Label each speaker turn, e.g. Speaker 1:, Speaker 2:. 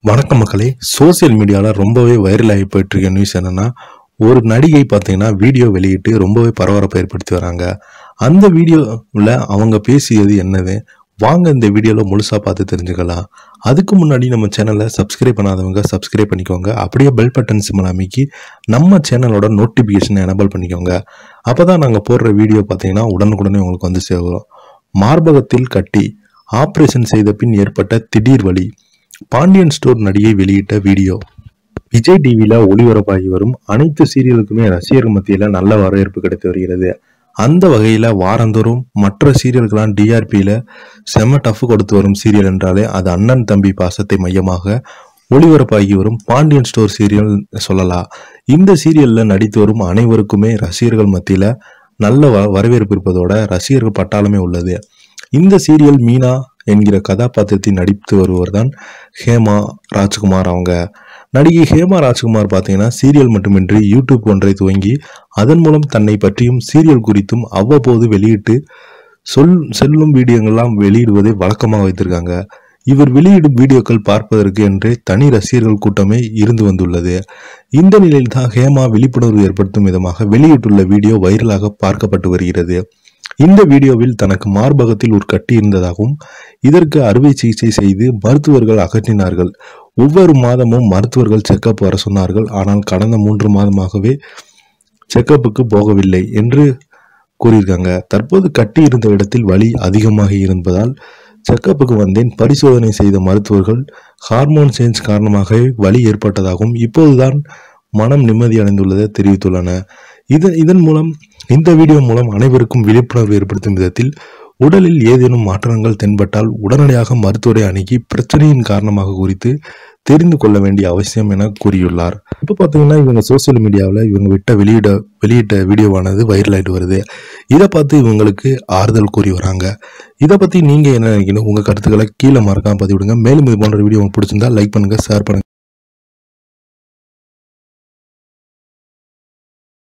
Speaker 1: வணக்கம் மக்களே சோசியல் மீடியாவில் ரொம்பவே வைரல் ஆகி போயிட்டு இருக்க நியூஸ் என்னன்னா ஒரு நடிகை பார்த்தீங்கன்னா வீடியோ வெளியிட்டு ரொம்பவே பரபரப்பை ஏற்படுத்தி வராங்க அந்த வீடியோவில் அவங்க பேசியது என்னது வாங்க இந்த வீடியோவில் முழுசாக பார்த்து தெரிஞ்சுக்கலாம் அதுக்கு முன்னாடி நம்ம சேனலை சப்ஸ்கிரைப் பண்ணாதவங்க சப்ஸ்கிரைப் பண்ணிக்கோங்க அப்படியே பெல் பட்டன் சிம்மல் அமைக்கி நம்ம சேனலோட நோட்டிஃபிகேஷனை எனபிள் பண்ணிக்கோங்க அப்போ தான் நாங்கள் போடுற வீடியோ பார்த்தீங்கன்னா உடனுக்குடனே உங்களுக்கு வந்து சேரும் மார்பகத்தில் கட்டி ஆபரேஷன் செய்த பின் ஏற்பட்ட திடீர் வலி பாண்டியன் ஸ்டோர் நடிகை வெளியிட்ட வீடியோ விஜய் டிவியில ஒளிபரப்பாகி வரும் அனைத்து சீரியலுக்குமே ரசிகர்கள் மத்தியில நல்ல வரவேற்பு கிடைத்து வருகிறது அந்த வகையில வாரந்தோறும் மற்ற சீரியல்களாம் டிஆர்பியில செம டஃப் கொடுத்து வரும் சீரியல் என்றாலே அது அண்ணன் தம்பி பாசத்தை மையமாக ஒளிபரப்பாகி வரும் பாண்டியன் ஸ்டோர் சீரியல் சொல்லலாம் இந்த சீரியல்ல நடித்து வரும் அனைவருக்குமே ரசிகர்கள் மத்தியில நல்ல வ- வரவேற்பு இருப்பதோட ரசிகர்கள் பட்டாளமே உள்ளது இந்த சீரியல் மீனா என்கிற கதாபாத்திரத்தில் நடித்து வருவர் தான் ஹேமா ராஜ்குமார் அவங்க நடிகை ஹேமா ராஜ்குமார் பார்த்தீங்கன்னா சீரியல் மட்டுமின்றி யூடியூப் ஒன்றை துவங்கி அதன் மூலம் தன்னை பற்றியும் சீரியல் குறித்தும் அவ்வப்போது வெளியிட்டு சொல் செல்லும் வீடியோங்கள்லாம் வெளியிடுவதை வழக்கமாக வைத்திருக்காங்க இவர் வெளியிடும் வீடியோக்கள் பார்ப்பதற்கு என்றே தனி ரசிகர்கள் கூட்டமே இருந்து வந்துள்ளது இந்த நிலையில் தான் ஹேமா விழிப்புணர்வு ஏற்படுத்தும் விதமாக வெளியிட்டுள்ள வீடியோ வைரலாக பார்க்கப்பட்டு வருகிறது இந்த வீடியோவில் தனக்கு மார்பகத்தில் ஒரு கட்டி இருந்ததாகவும் இதற்கு அறுவை சிகிச்சை செய்து மருத்துவர்கள் அகற்றினார்கள் ஒவ்வொரு மாதமும் மருத்துவர்கள் செக்கப் வர சொன்னார்கள் ஆனால் கடந்த மூன்று மாதமாகவே செக்கப்புக்கு போகவில்லை என்று கூறியிருக்காங்க தற்போது கட்டி இருந்த இடத்தில் வலி அதிகமாக இருப்பதால் செக்கப்புக்கு வந்தேன் பரிசோதனை செய்த மருத்துவர்கள் ஹார்மோன் சேஞ்ச் காரணமாக வலி ஏற்பட்டதாகவும் இப்போதுதான் மனம் நிம்மதி அடைந்துள்ளதை தெரிவித்துள்ளன இதன் இதன் மூலம் இந்த வீடியோ மூலம் அனைவருக்கும் விழிப்புணர்வு ஏற்படுத்தும் விதத்தில் உடலில் ஏதேனும் மாற்றங்கள் தென்பட்டால் உடனடியாக மருத்துவரை அணுகி பிரச்சனையின் காரணமாக குறித்து தெரிந்து கொள்ள வேண்டிய அவசியம் என கூறியுள்ளார் இப்போ பார்த்தீங்கன்னா இவங்க சோசியல் மீடியாவில் இவங்க விட்ட வெளியிட வெளியிட்ட வீடியோவானது வைரல் ஆயிட்டு வருது இதை பார்த்து இவங்களுக்கு ஆறுதல் கூறி வராங்க இதை பற்றி நீங்கள் என்ன நினைக்கணும் உங்கள் கருத்துக்களை கீழே மறக்காம பதிவிடுங்க மேலும் இது போன்ற வீடியோ உங்களுக்கு பிடிச்சிருந்தா லைக் பண்ணுங்கள் ஷேர் பண்ணுங்கள்